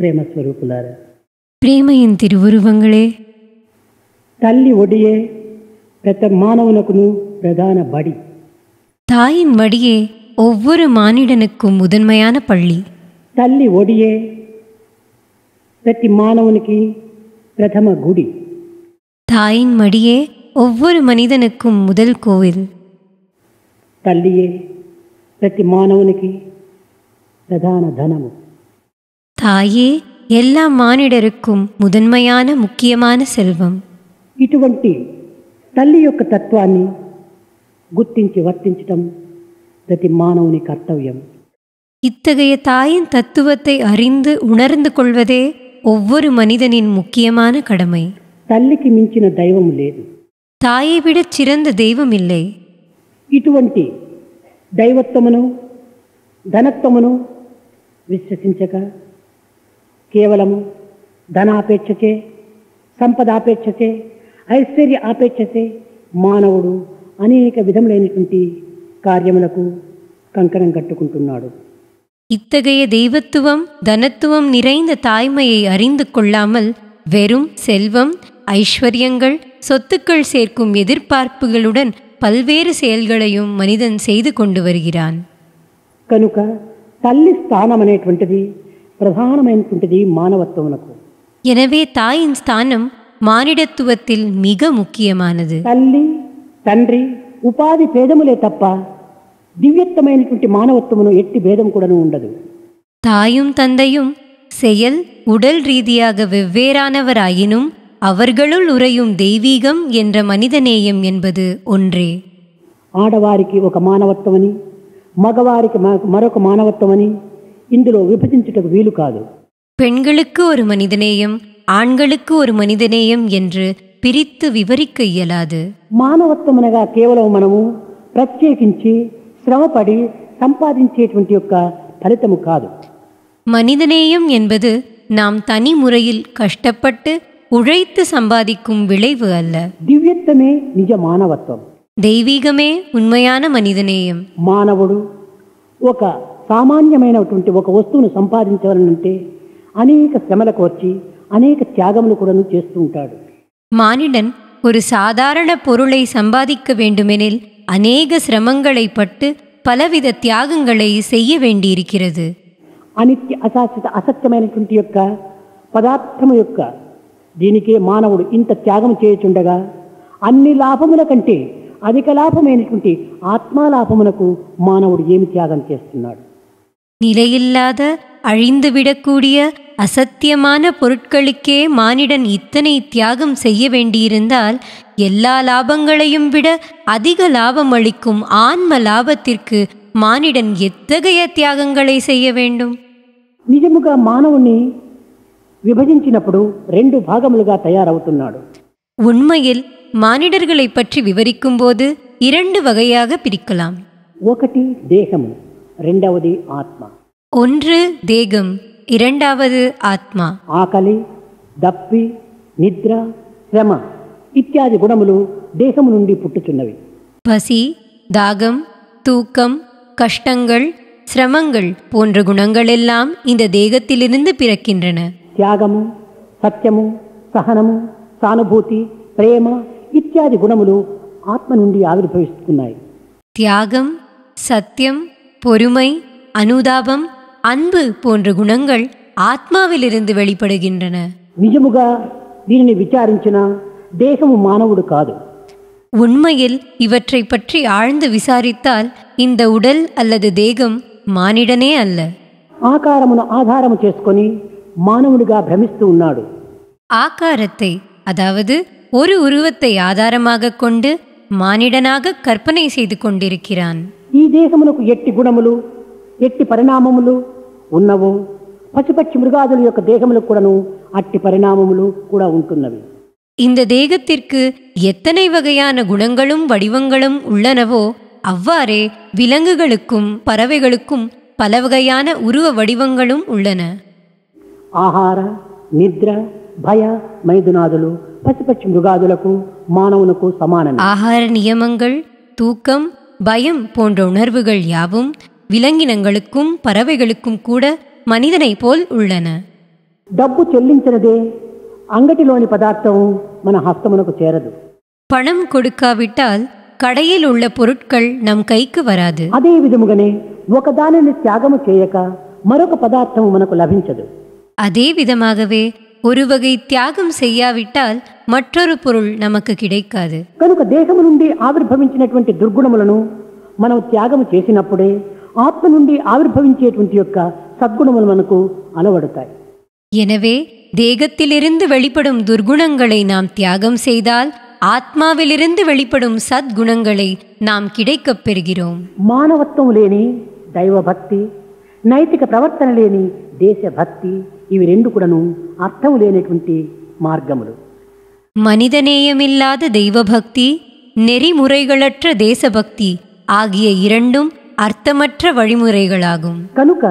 ప్రేమ స్వరూపులారా ప్రేమயின் తిరువురువంగళే తల్లి ఒడియే ప్రతి మానవునకును ప్రధాన బడి தாயின் மடியே ஒவ்வொரு மானிடனுக்கும் முதன்மையான பள்ளி తల్లి ఒడియే ప్రతి మానవునికి ప్రథమ గుడి தாயின் மடியே ஒவ்வொரு மனிதனுக்கும் முதல் கோவில் తల్లియే ప్రతి మానవునికి ప్రధాన ధనము தாயே எல்லா மானிடருக்கும் முதன்மையான முக்கியமான செல்வம் ఇటువంటి తల్లి యొక్క తత్వాన్ని గుర్తించి వర్తించటం ప్రతి మానవుని కర్తవ్యం இத்தகைய தாயின் தத்துவத்தை அறிந்து உணர்ந்து கொள்வதே ஒவ்வொரு மனிதனின் முக்கியமான கடமை తల్లికి మించిన దైవం లేదు தாயை விடச் சிறந்த தெய்வம் இல்லை ఇటువంటి దైవత్వమును ధనత్వమును విశ్వసించక కేవలము ధనాపేక్షచే సంపదాపేక్షచే ఐశ్వర్య ఆపేక్షచే మానవుడు అనేక విధములైనటువంటి కార్యములకు కంకణం కట్టుకుంటున్నాడు இத்தகைய தெய்வத்துவம் தனத்துவம் நிறைந்த தாய்மையை அறிந்து கொள்ளாமல் வெறும் செல்வம் ஐஸ்வர்யங்கள் சொத்துக்கள் சேர்க்கும் எதிர்பார்ப்புகளுடன் பல்வேறு செயல்களையும் மனிதன் செய்து கொண்டு வருகிறான் కనుక తల్లి స్థానం అనేటువంటిది ప్రధానమైనటువంటిది మానవత్వమునకు எனவே தாயின் ஸ்தானம் மானிடத்துவத்தில் மிக முக்கியமானது తల్లి తండ్రి ఉపాధి భేదములే తప్ప దివ్యత్వమైనటువంటి మానవత్వమును ఎట్టి భేదం కూడాను ఉండదు தாயும் தந்தையும் செயல் உடல் ரீதியாக வெவ்வேறானவராயினும் அவர்களுள் உறையும் தெய்வீகம் என்ற மனிதநேயம் என்பது ஒன்றே ఆడవారికి ఒక మానవత్వమని మగవారికి మ- మరొక మానవత్వమని ఇందులో విభజించుటకు వీలు కాదు பெண்களுக்கு ஒரு மனிதநேயம் ஆண்களுக்கு ஒரு மனிதநேயம் என்று பிரித்து விவரிக்க இயலாது మానవత్వం అనగా కేవలం మనము ప్రత్యేకించి శ్రమపడి సంపాదించేటువంటి యొక్క ఫలితము కాదు மனிதநேயம் என்பது நாம் தனி முறையில் கஷ்டப்பட்டு உழைத்து சம்பாதிக்கும் விளைவு அல்ல దివ్యత్వమే నిజ మానవత్వం தெய்வீகமே உண்மையான மனிதநேயம் మానవుడు ఒక సామాన్యమైనటువంటి ఒక వస్తువును సంపాదించాలనంటే అనేక శ్రమలకు వచ్చి అనేక త్యాగములు కూడాను చేస్తూ ఉంటాడు மானிடன் ஒரு சாதாரண பொருளை சம்பாதிக்க வேண்டுமெனில் அநேக சிரமங்களை பட்டு பலவித தியாகங்களை செய்ய வேண்டியிருக்கிறது అనిత్య అశాశ్వత అసత్యమైనటువంటి యొక్క పదార్థము యొక్క దీనికే మానవుడు ఇంత త్యాగం చేయుచుండగా అన్ని లాభముల కంటే అధిక లాభమైనటువంటి ఆత్మాలాభమునకు మానవుడు ఏమి త్యాగం చేస్తున్నాడు நிலையில்லாத அழிந்துவிடக்கூடிய அசத்தியமான பொருட்களுக்கே மானிடன் இத்தனை தியாகம் செய்ய வேண்டியிருந்தால் எல்லா லாபங்களையும் விட அதிக லாபம் அளிக்கும் ஆன்ம லாபத்திற்கு மானிடன் எத்தகைய தியாகங்களை செய்ய வேண்டும் నిజముగా మానవుణ్ణి విభజించినప్పుడు రెండు భాగములుగా తయారవుతున్నాడు உண்மையில் மானிடர்களை பற்றி விவரிக்கும்போது இரண்டு வகையாக பிரிக்கலாம் ఒకటి దేహము రెండవది ఆత్మ ஒன்று தேகம் இரண்டாவது ஆத்மா ఆకలి దప్పి నిద్ర శ్రమ ఇత్యాది గుణములు దేహము నుండి పుట్టుచున్నవి பசி தாகம் தூக்கம் கஷ்டங்கள் சிரமங்கள் போன்ற குணங்களெல்லாம் இந்த தேகத்திலிருந்து பிறக்கின்றன త్యాగము సత్యము సహనము సానుభూతి ప్రేమ ఇత్యాది గుణములు ఆత్మ నుండి ఆవిర్భవిస్తున్నాయి தியாகம் சத்தியம் பொறுமை அனுதாபம் அன்பு போன்ற குணங்கள் ஆத்மாவிலிருந்து வெளிப்படுகின்றன నిజముగా దీనిని విచారించిన దేహము మానవుడు కాదు உண்மையில் இவற்றை பற்றி ஆழ்ந்து விசாரித்தால் இந்த உடல் அல்லது தேகம் மானிடனே அல்ல ఆకారమును ఆధారము చేసుకొని మానవుడిగా భ్రమిస్తూ ఉన్నాడు ஆகாரத்தை அதாவது ஒரு உருவத்தை ஆதாரமாக கொண்டு மானிடனாக கற்பனை செய்து கொண்டிருக்கிறான் ఈ దేహమునకు ఎట్టి గుణములు ఎట్టి పరిణామములు ఉన్నవో పశుపక్షి మృగాదుల యొక్క దేహములకు కూడాను అట్టి పరిణామములు కూడా ఉంటున్నవి இந்த தேகத்திற்கு எத்தனை வகையான குணங்களும் வடிவங்களும் உள்ளனவோ அவ்வாறே விலங்குகளுக்கும் பறவைகளுக்கும் பல வகையான உருவ வடிவங்களும் உள்ளன ఆహార నిద్ర భయ మైదునాదులు పశుపక్షి మృగాదులకు మానవునకు సమానమే ஆகார நியமங்கள் தூக்கம் பயம் போன்ற உணர்வுகள் யாவும் விலங்கினங்களுக்கும் பறவைகளுக்கும் கூட மனிதனைப் போல் உள்ளன డబ్బు చెల్లించినదే అంగటిలోని పదార్థం మన హస్తమునకు చేరదు பணம் கொடுக்காவிட்டால் கடையில் உள்ள பொருட்கள் நம் கைக்கு வராது అదే విధముగానే ఒకదానిని త్యాగము చేయక మరొక పదార్థము మనకు లభించదు அதே விதமாகவே ஒரு வகை தியாகம் செய்யாவிட்டால் மற்றொரு பொருள் நமக்கு கிடைக்காது కనుక దేహము నుండి ఆవిర్భవించినటువంటి దుర్గుణములను మనం త్యాగము చేసినప్పుడే ఆత్మ నుండి ఆవిర్భవించేటువంటి యొక్క సద్గుణములు మనకు అలవడతాయి எனவே தேகத்திலிருந்து வெளிப்படும் துர்குணங்களை நாம் தியாகம் செய்தால் ஆத்மாவிலிருந்து வெளிப்படும் சத்குணங்களை நாம் கிடைக்கப் பெறுகிறோம் మానవత్వం లేని దైవభక్తి నైతిక ప్రవర్తన లేని దేశభక్తి ఇవి రెండు కూడాను అర్థం లేనటువంటి మార్గములు மனிதநேயமில்லாத தெய்வபக்தி நெறிமுறைகளற்ற தேசபக்தி ஆகிய இரண்டும் அர்த்தமற்ற வழிமுறைகளாகும் కనుక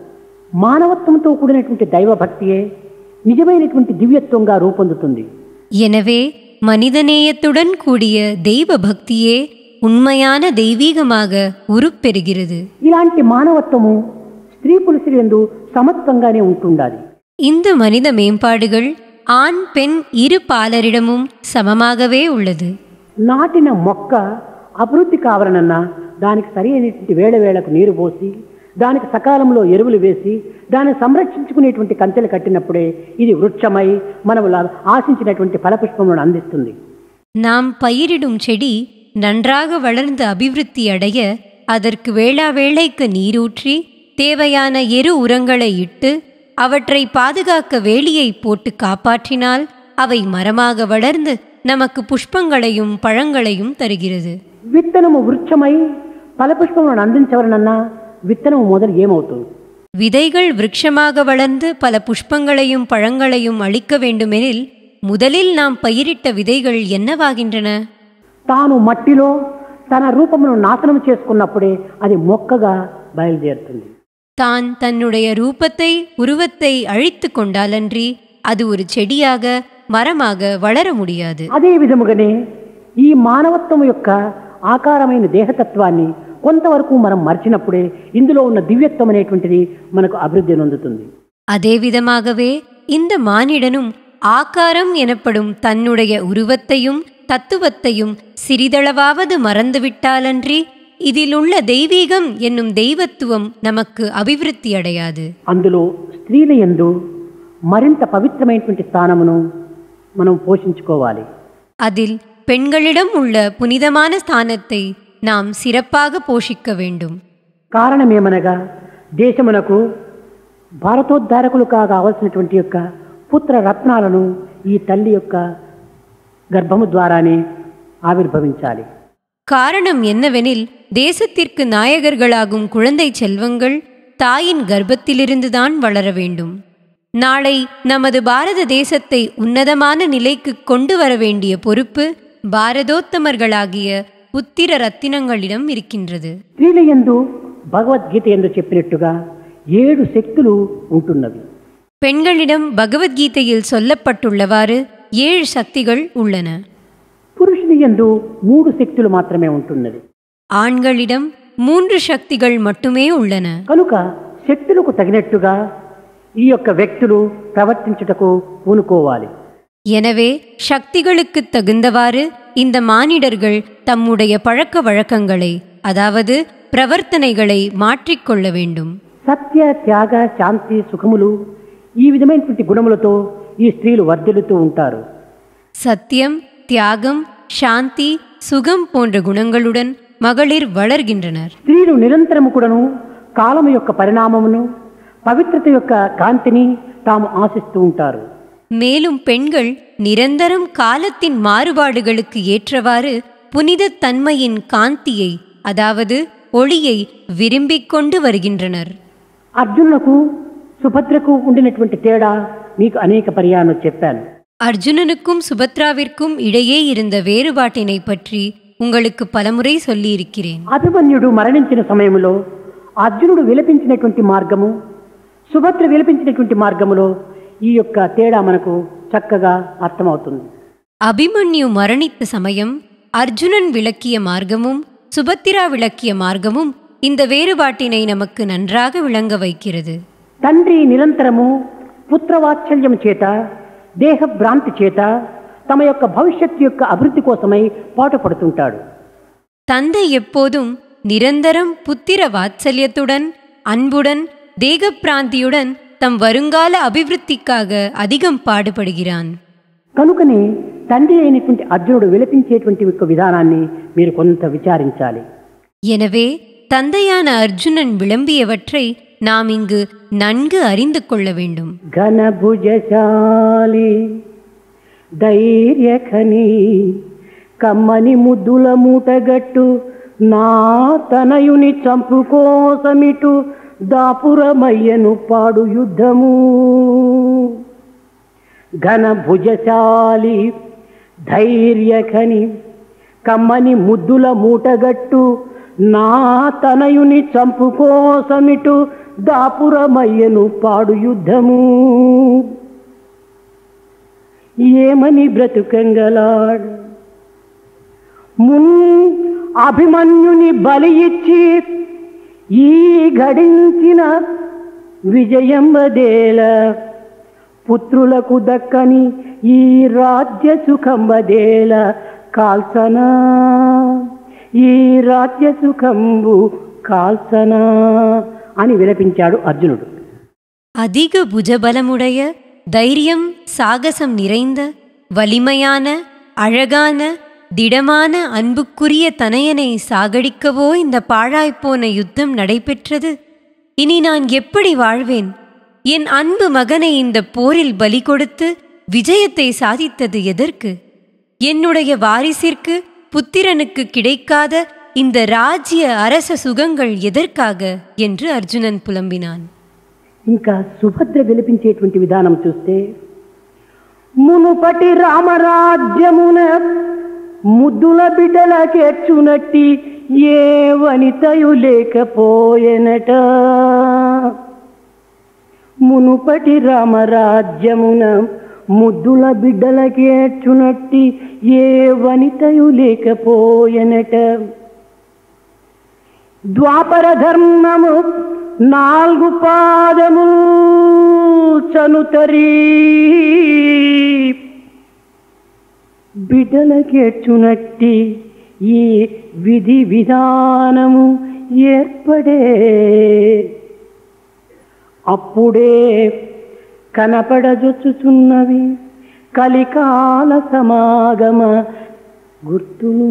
మానవత్వంతో కూడినటువంటి దైవభక్తియే నిజమైనటువంటి దివ్యత్వంగా రూపొందుతుంది எனவே மனிதநேயத்துடன் கூடிய தெய்வ பக்தியே உண்மையான தெய்வீகமாக உருப்பெறுகிறது ఇలాంటి మానవత్వము స్త్రీ పురుషులు ఎందు సమత్వంగానే ఉంటుండాలి இந்த மனித மேம்பாடுகள் ஆண் பெண் இரு பாலரிடமும் சமமாகவே உள்ளது నాటిన మొక్క అభివృద్ధి కావాలనన్నా దానికి సరి అయినటువంటి వేళ వేళకు నీరు పోసి దానికి సకాలంలో ఎరువులు వేసి దాన్ని సంరక్షించుకునేటువంటి కంచెలు కట్టినప్పుడే ఇది వృక్షమై మనము లా- ఆశించినటువంటి ఫలపుష్పములను అందిస్తుంది நாம் பயிரிடும் செடி நன்றாக வளர்ந்து அபிவிருத்தி அடைய அதற்கு வேளா வேளைக்கு நீரூற்றி தேவையான எரு உரங்களை இட்டு அவற்றை பாதுகாக்க வேலியை போட்டு காப்பாற்றினால் அவை மரமாக வளர்ந்து நமக்கு புஷ்பங்களையும் பழங்களையும் தருகிறது విత్తనము వృక్షమై ఫలపుష్పములను అందించవలనన్నా విత్తనము మొదలు ఏమవుతుంది விதைகள் விருட்சமாக வளர்ந்து பல புஷ்பங்களையும் பழங்களையும் அளிக்க வேண்டுமெனில் முதலில் நாம் பயிரிட்ட விதைகள் என்னவாகின்றன తాను మట్టిలో తన రూపమును నాశనం చేసుకున్నప్పుడే అది మొక్కగా బయలుదేరుతుంది தான் தன்னுடைய ரூபத்தை உருவத்தை அழித்து கொண்டாலன்றி அது ஒரு செடியாக மரமாக வளர முடியாது అదే విధముగానే ఈ మానవత్వం యొక్క ఆకారమైన దేహతత్వాన్ని కొంతవరకు మనం మర్చినప్పుడే ఇందులో ఉన్న దివ్యత్వం అనేటువంటిది మనకు అభివృద్ధి నొందుతుంది அதே விதமாகவே இந்த மானிடனும் ஆகாரம் எனப்படும் தன்னுடைய உருவத்தையும் தத்துவத்தையும் சிறிதளவாவது மறந்துவிட்டாலன்றி இதிலுள்ள தெய்வீகம் என்னும் தெய்வத்துவம் நமக்கு அபிவிருத்தி அடையாது అందులో స్త్రీల యందు మరింత పవిత్రమైనటువంటి స్థానమును మనం పోషించుకోవాలి அதில் பெண்களிடம் உள்ள புனிதமான ஸ்தானத்தை நாம் சிறப்பாக போஷிக்க வேண்டும் కారణమేమనగా దేశమునకు భారతోద్ధారకులు కావలసినటువంటి యొక్క పుత్ర రత్నాలను ఈ తల్లి యొక్క గర్భము ద్వారానే ఆవిర్భవించాలి காரணம் என்னவெனில் தேசத்திற்கு நாயகர்களாகும் குழந்தை செல்வங்கள் தாயின் கர்ப்பத்திலிருந்துதான் வளர வேண்டும் நாளை நமது பாரத தேசத்தை உன்னதமான நிலைக்கு கொண்டு வர வேண்டிய பொறுப்பு பாரதோத்தமர்களாகிய புத்திர ரத்தினங்களிடம் இருக்கின்றது స్త్రీల యందు భగవద్గీత ఎందు చెప్పినట్టుగా ఏడు శక్తులు ఉంటున్నవి பெண்களிடம் பகவத்கீதையில் சொல்லப்பட்டுள்ளவாறு ஏழு சக்திகள் உள்ளன పురుషుని యందు మూడు శక్తులు మాత్రమే ఉంటున్నది ஆண்களிடம் மூன்று சக்திகள் மட்டுமே உள்ளன కనుక శక్తులకు తగినట్టుగా ఈ యొక్క వ్యక్తులు ప్రవర్తించుటకు పూనుకోవాలి எனவே சக்திகளுக்கு தகுந்தவாறு இந்த மானிடர்கள் தம்முடைய பழக்க வழக்கங்களை அதாவது பிரவர்த்தனைகளை மாற்றிக்கொள்ள வேண்டும் సత్య త్యాగ శాంతి సుఖములు ఈ విధమైనటువంటి గుణములతో ఈ స్త్రీలు వర్ధిల్లుతూ ఉంటారు சத்தியம் தியாகம் சாந்தி சுகம் போன்ற குணங்களுடன் மகளிர் வளர்கின்றனர் స్త్రీలు నిరంతరము కూడాను కాలము యొక్క పరిణామమును పవిత్రత యొక్క కాంతిని తాము ఆశిస్తూ ఉంటారు மேலும் பெண்கள் நிரந்தரம் காலத்தின் மாறுபாடுகளுக்கு ஏற்றவாறு புனிதத் தன்மையின் காந்தியை அதாவது ஒளியை விரும்பிக் கொண்டு வருகின்றனர் అర్జునులకు సుభద్రకు ఉండినటువంటి తేడా మీకు అనేక పర్యాలు చెప్పాను அர்ஜுனனுக்கும் சுபத்ராவிற்கும் இடையே இருந்த வேறுபாட்டினை பற்றி உங்களுக்கு பலமுறை சொல்லியிருக்கிறேன் అభిమన్యుడు మరణించిన సమయంలో అర్జునుడు విలపించినటువంటి మార్గము సుభద్ర విలపించినటువంటి మార్గములో ఈ యొక్క తేడా మనకు చక్కగా అర్థమవుతుంది அபிமன்யு மரணித்த சமயம் அர்ஜுனன் விளக்கிய மார்க்கமும் சுபத்திரா விளக்கிய மார்க்கமும் இந்த வேறுபாட்டினை நமக்கு நன்றாக விளங்க வைக்கிறது తండ్రి నిరంతరము పుత్రవాత్సల్యం చేత దేహభ్రాంతి చేత తమ యొక్క భవిష్యత్తు యొక్క అభివృద్ధి కోసమై పాటుపడుతుంటాడు தந்தை எப்போதும் நிரந்தரம் புத்திர வாத்சல்யத்துடன் அன்புடன் தேகப்பிராந்தியுடன் தம் வருங்கால அபிவிருத்திக்காக அதிகம் பாடுபடுகிறான் కనుకనే తండ్రి అయినటువంటి అర్జునుడు విలపించేటువంటి యొక్క విధానాన్ని మీరు కొంత విచారించాలి எனவே தந்தையான அர்ஜுனன் விளம்பியவற்றை நாம் இங்கு நன்கு அறிந்து கொள்ள வேண்டும் ఘనభుజశాలి ధైర్యఖని కమ్మని ముద్దుల మూటగట్టు నా తనయుని చంపు కోసమిటు దాపురమయ్యను పాడు యుద్ధము ఘనభుజశాలి ధైర్యఖని కమ్మని ముద్దుల మూటగట్టు నా తనయుని చంపు కోసమిటు దాపురమయ్యను పాడు యుద్ధము ఏమని బ్రతుకంగలాడు మున్ అభిమన్యుని బలి ఇచ్చి ఈ గడించిన విజయంబదేల పుత్రులకు దక్కని ఈ రాజ్య సుఖంబదేల కాల్సనా ఈ రాజ్య సుఖంబు కాల్సనా అని విలపించాడు అర్జునుడు அதிக புஜபலமுடைய தைரியம் சாகசம் நிறைந்த வலிமையான அழகான திடமான அன்புக்குரிய தனையனை சாகடிக்கவோ இந்த பாழாய்ப்போன யுத்தம் நடைபெற்றது இனி நான் எப்படி வாழ்வேன் என் அன்பு மகனை இந்த போரில் பலி கொடுத்து விஜயத்தை சாதித்தது எதற்கு என்னுடைய வாரிசிற்கு புத்திரனுக்கு கிடைக்காத இந்த ராஜ்ய அரச சுகங்கள் எதற்காக என்று அர்ஜுனன் புலம்பினான் ఇంకా సుభద్ర విలపించేటువంటి విధానం చూస్తే మునుపటి రామరాజ్యమున ముద్దుల బిడ్డలకెచ్చునట్టి ఏ వనితయు లేకపోయెనట మునుపటి రామరాజ్యమున ముద్దుల బిడ్డలకేర్చునట్టి ఏ వనితయు లేకపోయెనట ద్వాపర ధర్మము నాలుగు పాదము చనుతరి బిడ్డలకెచ్చునట్టి ఈ విధి విధానము ఏర్పడే అప్పుడే కనపడజొచ్చుచున్నవి కలికాల సమాగమ గుర్తులు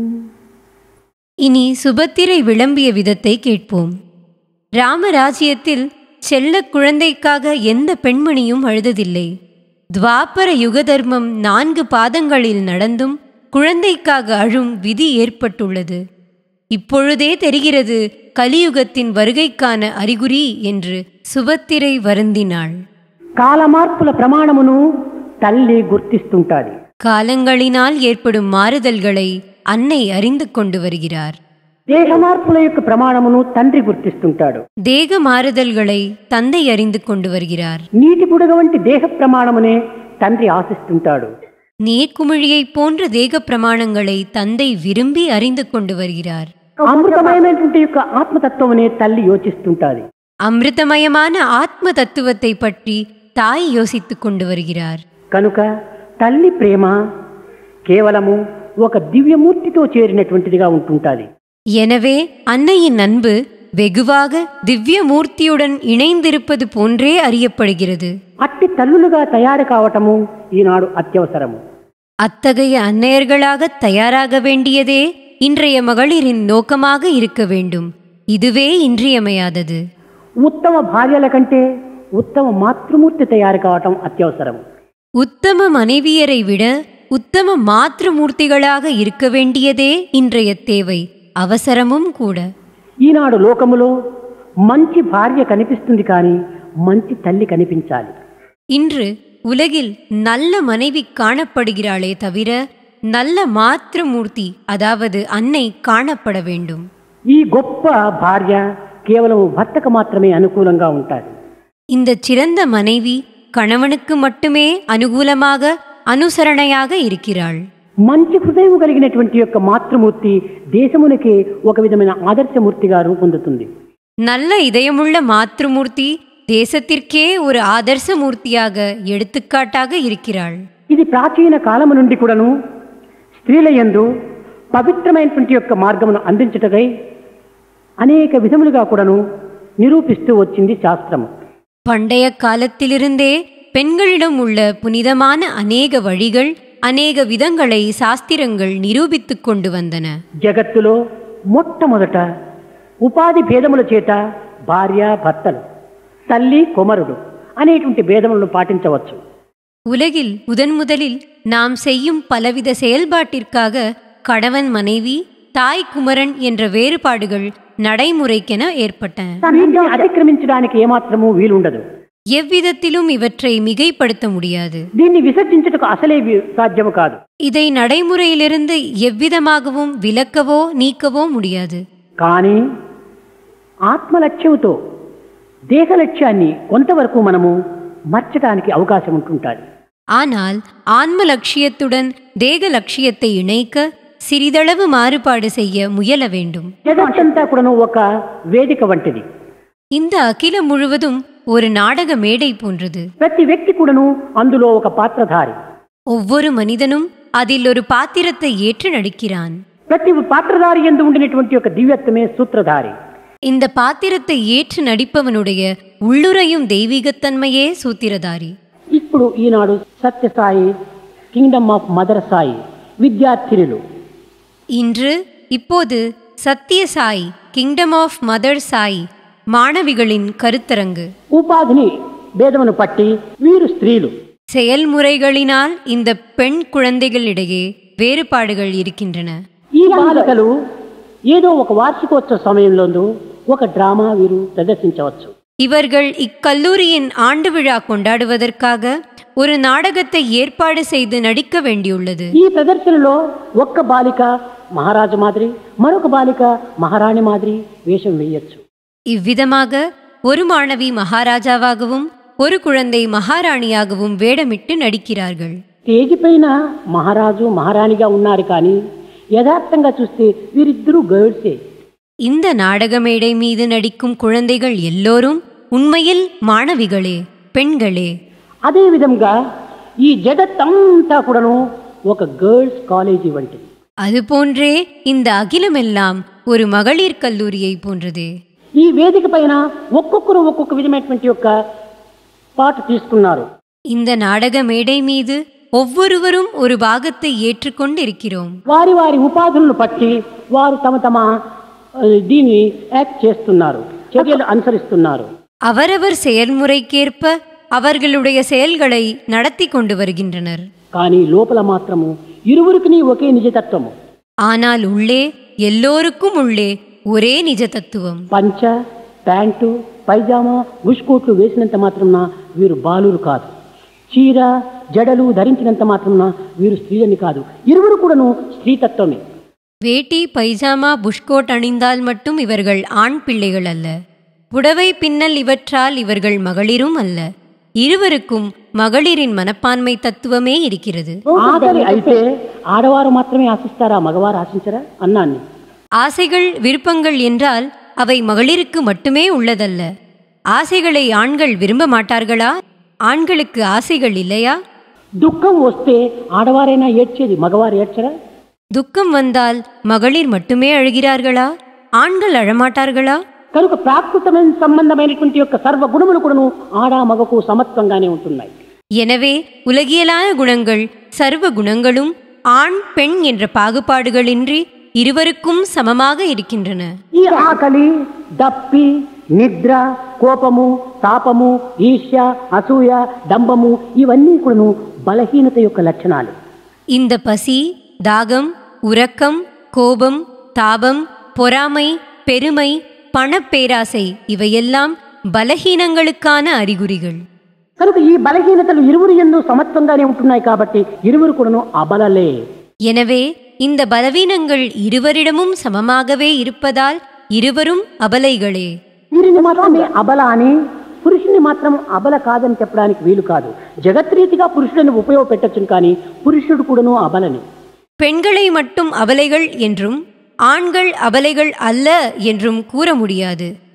இனி சுபத்திரை விளம்பிய விதத்தை கேட்போம் ராமராஜ்யத்தில் செல்ல குழந்தைக்காக எந்த பெண்மணியும் அழுததில்லை துவாபர யுக தர்மம் நான்கு பாதங்களில் நடந்தும் குழந்தைக்காக அழும் விதி ஏற்பட்டுள்ளது இப்பொழுதே தெரிகிறது கலியுகத்தின் வருகைக்கான அறிகுறி என்று சுபத்திரை வருந்தினாள் కాలమార్పుల ప్రమాణమును తల్లి గుర్తిస్తుంటాది காலங்களினால் ஏற்படும் மாறுதல்களை அன்னை அறிந்து கொண்டு வருகிறார் దేహ మార్పుల యొక్క ప్రమాణమును తండ్రి గుర్తిస్తుంటాడు தேக மாறுதல்களை தந்தை அறிந்து கொண்டு வருகிறார் నీటి బుడగ వంటి దేహ ప్రమాణమునే తండ్రి ఆశిస్తుంటాడు நீர்க்குமிழியைப் போன்ற தேக பிரமாணங்களை தந்தை விரும்பி அறிந்து கொண்டு வருகிறார் అమృతమైనటువంటి యొక్క ఆత్మతత్వమునే తల్లి యోచిస్తుంటాది அமிர்தமயமான ஆத்ம தத்துவத்தை பற்றி தாய் யோசித்துக் கொண்டு வருகிறார் కనుక తల్లి ప్రేమ కేవలము ఒక దివ్యమూర్తితో చేరినటువంటిదిగా ఉంటుంటాది எனவே அன்னையின் அன்பு வெகுவாக திவ்ய மூர்த்தியுடன் இணைந்திருப்பது போன்றே அறியப்படுகிறது అట్టి తల్లులుగా తయారు కావటము ఈనాడు అత్యవసరము அத்தகைய அன்னையர்களாக தயாராக வேண்டியதே இன்றைய மகளிரின் நோக்கமாக இருக்க வேண்டும் இதுவே இன்றியமையாதது ఉత్తమ భార్యల కంటే ఉత్తమ మాతృమూర్తి తయారు కావటం అత్యవసరం உத்தம மனைவியரை விட உத்தம மாத்திருமூர்த்திகளாக இருக்க வேண்டியதே இன்றைய தேவை அவசரமும் கூட ఈనాడు లోకములో మంచి భార్య కనిపిస్తుంది కానీ మంచి తల్లి కనిపించాలి இன்று உலகில் நல்ல மனைவி காணப்படுகிறாளே தவிர நல்ல மாத்திருமூர்த்தி அதாவது அன்னை காணப்பட வேண்டும் ఈ గొప్ప భార్య కేవలం భర్తకు మాత్రమే అనుకూలంగా ఉంటాది இந்த சிறந்த மனைவி கணவனுக்கு மட்டுமே அனுகூலமாக அனுசரணையாக இருக்கிறாள் మంచి హృదయం కలిగినటువంటి యొక్క మాతృమూర్తి దేశమునకే ఒక విధమైన ఆదర్శమూర్తిగా రూపొందుతుంది நல்ல இதயமுள்ள மாத்திருமூர்த்தி தேசத்திற்கே ஒரு ஆதர்ச மூர்த்தியாக எடுத்துக்காட்டாக இருக்கிறாள் ఇది ప్రాచీన కాలము నుండి కూడాను స్త్రీల యందు పవిత్రమైనటువంటి యొక్క మార్గమును అందించుటకై అనేక విధములుగా కూడాను నిరూపిస్తూ వచ్చింది శాస్త్రము பண்டைய காலத்திலிருந்தே பெண்களிடம் உள்ள புனிதமான அநேக வழிகள் அநேக விதங்களை சாஸ்திரங்கள் நிரூபித்துக் கொண்டு வந்தன జగత్తులో మొట్టమొదట ఉపాధి భేదముల చేత భార్య భర్తలు తల్లి కుమరుడు అనేటువంటి భేదములను పాటించవచ్చు உலகில் முதன் முதலில் நாம் செய்யும் பலவித செயல்பாட்டிற்காக கணவன் மனைவி தாய் குமரன் என்ற வேறுபாடுகள் நடைமுறைக்கென ஏற்பட்டன వీటిని అతిక్రమించడానికి ఏమాత్రము వీలుండదు எவ்விதத்திலும் இவற்றை மிகைப்படுத்த முடியாது దీన్ని విసర్జించుటకు అసలే వి- సాధ్యము కాదు இதை நடைமுறையிலிருந்து எவ்விதமாகவும் விலக்கவோ நீக்கவோ முடியாது కానీ ఆత్మ లక్ష్యముతో దేహ లక్ష్యాన్ని కొంతవరకు మనము మర్చడానికి అవకాశం ఉంటుంటుంది ஆனால் ஆன்ம லட்சியத்துடன் தேக லட்சியத்தை இணைக்க சிறிதளவு மாறுபாடு செய்ய முயல வேண்டும் జగత్తంతా కూడాను ఒక వేదిక వంటిది இந்த அகிலம் முழுவதும் ஒரு நாடக மேடை போன்றது ప్రతి వ్యక్తి కూడాను అందులో ఒక పాత్రధారి ஒவ்வொரு மனிதனும் அதில் ஒரு பாத்திரத்தை ஏற்று நடிக்கிறான் ప్రతి పాత్రధారి ఎందు ఉండినటువంటి ఒక దివ్యత్వమే సూత్రధారి இந்த பாத்திரத்தை ஏற்று நடிப்பவனுடைய உள்ளுரையும் தெய்வீகத்தன்மையே சூத்திரதாரி ఇప్పుడు ఈనాడు Sathya Sai kingdom of mother Sai విద్యార్థినులు இன்று இப்போது Sathya Sai kingdom of mother Sai மாணவிகளின் கருத்தரங்கு ఉపాధిని భేదమును పట్టి వీరు స్త్రీలు செயல்முறைகளினால் இந்த பெண் குழந்தைகளிடையே வேறுபாடுகள் இருக்கின்றன ఈ బాలికలు ఏదో ఒక వార్షికోత్సవ సమయంలో ఒక డ్రామా వీరు ప్రదర్శించవచ్చు இவர்கள் இக்கல்லூரியின் ஆண்டு விழா கொண்டாடுவதற்காக ஒரு நாடகத்தை ஏற்பாடு செய்து நடிக்க வேண்டியுள்ளது ఈ ప్రదర్శనలో ఒక్క బాలిక మహారాజు మాదిరి మరొక బాలిక మహారాణి మాదిరి వేషం వేయొచ్చు இவ்விதமாக ஒரு மாணவி மகாராஜாவாகவும் ஒரு குழந்தை மகாராணியாகவும் வேடமிட்டு நடிக்கிறார்கள் స్టేజ్ పైన మహారాజు మహారాణిగా ఉన్నారు కానీ యథార్థంగా చూస్తే వీరిద్దరూ గర్ల్సే இந்த நாடக மேடை மீது நடிக்கும் குழந்தைகள் எல்லோரும் உண்மையில் மாணவிகளே பெண்களே అదే విధంగా ఈ జగత్తంతా కూడాను ఒక గర్ల్స్ కాలేజీ వంటిది அதுபோன்றே இந்த அகிலமெல்லாம் ஒரு மகளிர் கல்லூரியை போன்றதே ఈ వేదిక పైన ఒక్కొక్కరు ఒక్కొక్క విధమైనటువంటి యొక్క పాట తీసుకున్నారు இந்த நாடக மேடை மீது ஒவ்வொருவரும் ஒரு பாகத்தை ஏற்றுக்கொண்டு இருக்கிறோம் వారి వారి ఉపాధులను పట్టి వారు తమ తమ ఆ, దీన్ని యాక్ట్ చేస్తున్నారు చర్యలు అనుసరిస్తున్నారు அவரவர் செயல்முறைக்கேற்ப அவர்களுடைய செயல்களை நடத்தி கொண்டு வருகின்றனர் కానీ లోపల మాత్రము ఇరువురికి ఒకే నిజతత్వము ஆனால் உள்ளே எல்லோருக்கும் உள்ளே ஒரே நிஜ தத்துவம் పంచ ప్యాంటు పైజామా బుష్కోట్లు వేసినంత మాత్రమున వీరు బాలురు కాదు చీర జడలు ధరించినంత మాత్రమున వీరు స్త్రీలని కాదు ఇరువురు కూడాను స్త్రీతత్వమే வேட்டி பைஜாமா புஷ்கோட் அணிந்தால் மட்டும் இவர்கள் ஆண் பிள்ளைகள் அல்ல புடவை பின்னல் இவற்றால் இவர்கள் மகளிரும் அல்ல இருவருக்கும் மகளிரின் மனப்பான்மை தத்துவமே இருக்கிறது ఆకలి అయితే ఆడవారు మాత్రమే ఆశిస్తారా మగవారు ఆశించరా అన్నాన్ని ஆசைகள் விருப்பங்கள் என்றால் அவை மகளிருக்கு மட்டுமே உள்ளதல்ல ஆசைகளை ஆண்கள் விரும்ப மாட்டார்களா ஆண்களுக்கு ஆசைகள் இல்லையா దుఃఖం వస్తే ఆడవారైనా ఏడ్చేది మగవారు ఏడ్చరా துக்கம் வந்தால் மகளிர் மட்டுமே அழுகிறார்களா ஆண்கள் அழமாட்டார்களா కనుక ప్రాకృతమైన సంబంధమైనటువంటి యొక్క సర్వ గుణములు కూడాను ఆడ మగకు సమత్వంగానే ఉంటున్నాయి எனவே உலகியலான குணங்கள் சர்வ குணங்களும் ஆண் பெண் என்ற பாகுபாடுகளின்றி இருவருக்கும் சமமாக இருக்கின்றன ఈ ఆకలి దప్పి నిద్ర కోపము తాపము ఈర్ష్య అసూయ డంబము ఇవన్నీ కూడాను బలహీనత యొక్క లక్షణాలు இந்த பசி தாகம் உறக்கம் கோபம் தாபம் பொறாமை பெருமை பணப்பேராசை இவையெல்லாம் பலஹீனங்களுக்கான அறிகுறிகள் కనుక ఈ బలహీనతలు ఇరువురు ఎందు సమత్వంగానే ఉంటున్నాయి కాబట్టి ఇరువురు కూడాను అబలలే எனவே இந்த பலவீனங்கள் இருவரிடமும் சமமாகவே இருப்பதால் இருவரும் அபலைகளே వీరిని మాత్రమే అబల అని పురుషుని మాత్రం అబల కాదని చెప్పడానికి వీలు కాదు జగత్రీతిగా పురుషుడిని ఉపయోగపెట్టచ్చును కానీ పురుషుడు కూడాను అబలని பெண்களை மட்டும் அபலைகள் என்றும் ஆண்கள் அபலைகள் அல்ல என்றும் கூற முடியாது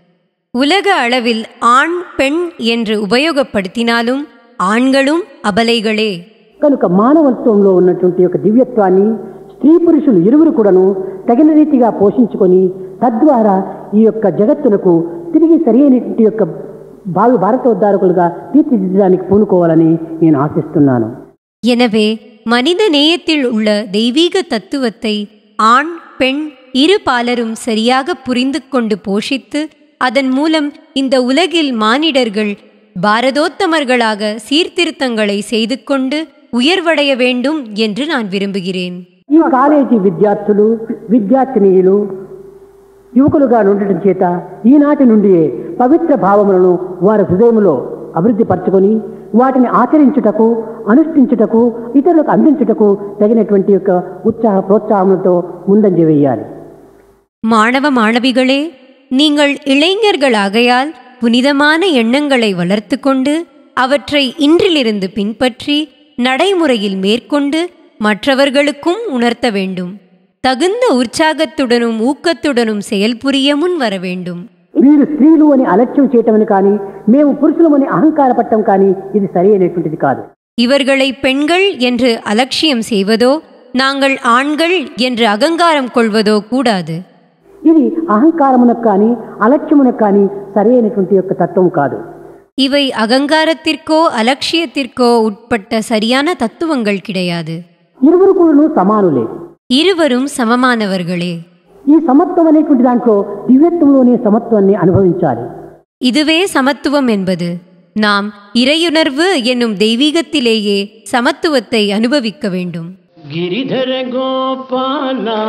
உலக அளவில் ஆண் பெண் என்று உபயோகப்படுத்தினாலும் ஆண்களும் அபலைகளே కనుక మానవత్వంలో ఉన్నటువంటి యొక్క దివ్యత్వాన్ని స్త్రీ పురుషులు ఇరువురు కూడాను తగిన రీతిగా పోషించుకొని తద్వారా ఈ యొక్క జగత్తునకు తిరిగి సరి అయినటువంటి యొక్క భావి భారతోద్ధారకులుగా తీర్చిదిద్దడానికి పూనుకోవాలని నేను ఆశిస్తున్నాను எனவே மனித நேயத்தில் உள்ள தெய்வீக தத்துவத்தை ஆண் பெண் இரு பாலரும் சரியாக புரிந்து கொண்டு போஷித்து அதன் மூலம் இந்த உலகில் மானிடர்கள் பாரதோத்தமர்களாக சீர்திருத்தங்களை செய்து கொண்டு உயர்வடைய வேண்டும் என்று நான் விரும்புகிறேன் ఈ కాలేజీ విద్యార్థులు విద్యార్థినీయులు యువకులుగా ఉండటం చేత ఈనాటి నుండి పవిత్ర భావములను వారి హృదయంలో అభివృద్ధి పరచుకొని వాటిని ఆచరించుటకు అనుష్ఠించుటకు ఇతరులకు అందించుటకు తగినటువంటి యొక్క ఉత్సాహ ప్రోత్సాహములతో ముందంజ వేయాలి மாணவ மாணவிகளே நீங்கள் இளைஞர்களாகையால் புனிதமான எண்ணங்களை வளர்த்து கொண்டு அவற்றை இன்றிலிருந்து பின்பற்றி நடைமுறையில் மேற்கொண்டு மற்றவர்களுக்கும் உணர்த்த வேண்டும் தகுந்த உற்சாகத்துடனும் ஊக்கத்துடனும் செயல்புரிய முன் வர வேண்டும் వీరు స్త్రీలు అని అలక్ష్యం చేయటమని కానీ మేము పురుషులమని అహంకారపడటం కానీ ఇది సరి అయినటువంటిది కాదు இவர்களை பெண்கள் என்று அலட்சியம் செய்வதோ நாங்கள் ஆண்கள் என்று அகங்காரம் கொள்வதோ கூடாது ఇది అహంకారమునకు కానీ అలక్ష్యమునకు కానీ సరి అయినటువంటి యొక్క తత్వం కాదు இவை அகங்காரத்திற்கோ அலட்சியத்திற்கோ உட்பட்ட சரியான தத்துவங்கள் கிடையாது ఇరువురు కూడాను సమానులే இருவரும் சமமானவர்களே ఈ సమత్వం అనేటువంటి దాంట్లో దివ్యత్వంలోనే సమత్వాన్ని అనుభవించాలి இதுவே சமத்துவம் என்பது நாம் இறையுணர்வு என்னும் தெய்வீகத்திலேயே சமத்துவத்தை அனுபவிக்க வேண்டும் गिरिधर गोपाला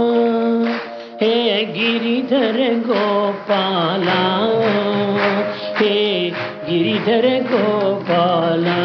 हे गिरिधर गोपाला हे गिरिधर गोपाला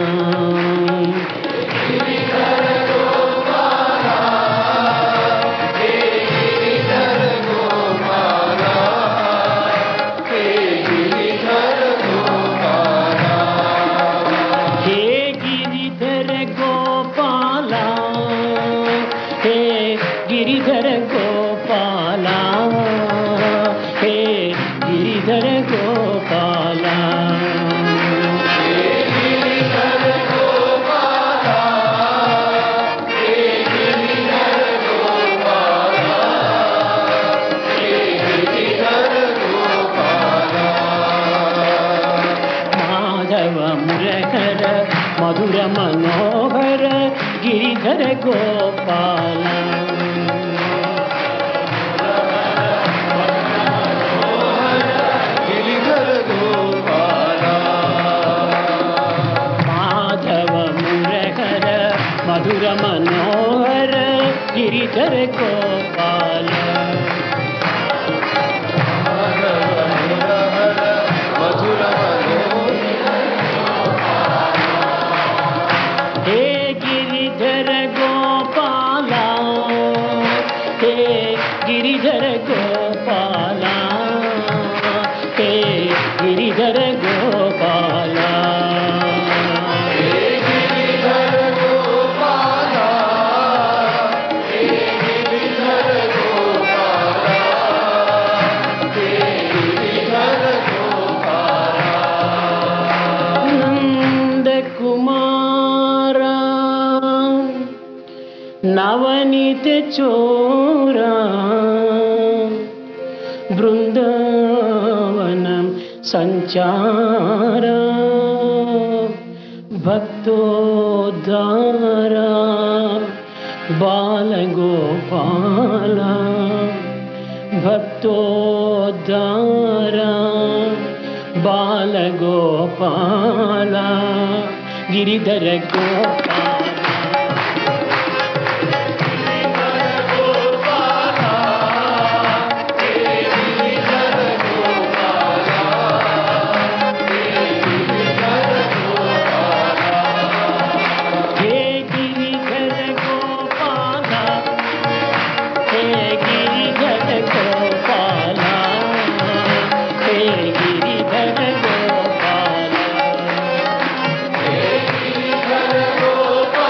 हे गिरिधर गोपाला हे गिरिधर गोपाला हे गिरिधर गोपाला माधव मुरहर मधुर मनोहर गिरिधर गोपाल माधव मुरहर मधुर मनोहर गिरिधर गोपाल हे गिरिधर गोपाला हे गिरिधर गोपाला हे गिरिधर गोपाला नंद कुमारा नवनीत चोरा बृंदावनं सञ्चारा भक्तोद्धारा बालगोपाला भक्तोद्धारा बालगोपाला गिरिधर गोपाला हे गिरिधर गोपाला हे गिरिधर गोपाला हे गिरिधर गोपाला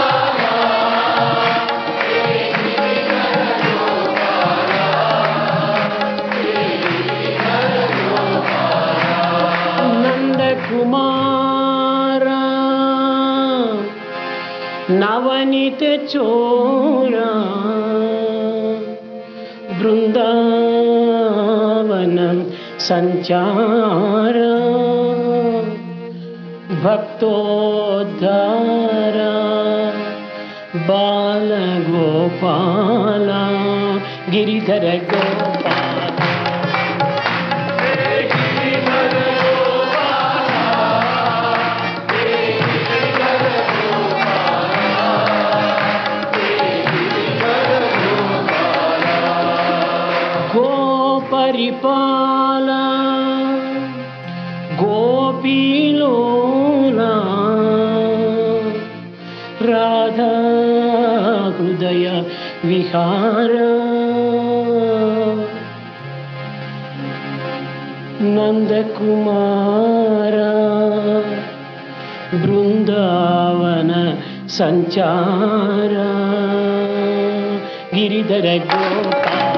नवनीत चोरा बृन्दावनं सञ्चार भक्तोद्धार बालगोपाल गिरिधर गोपाल गोपरिपाल गोपीलोला राधा हृदय विहार नन्दकुमार बृन्दावन सञ्चार गिरिधर गोपाल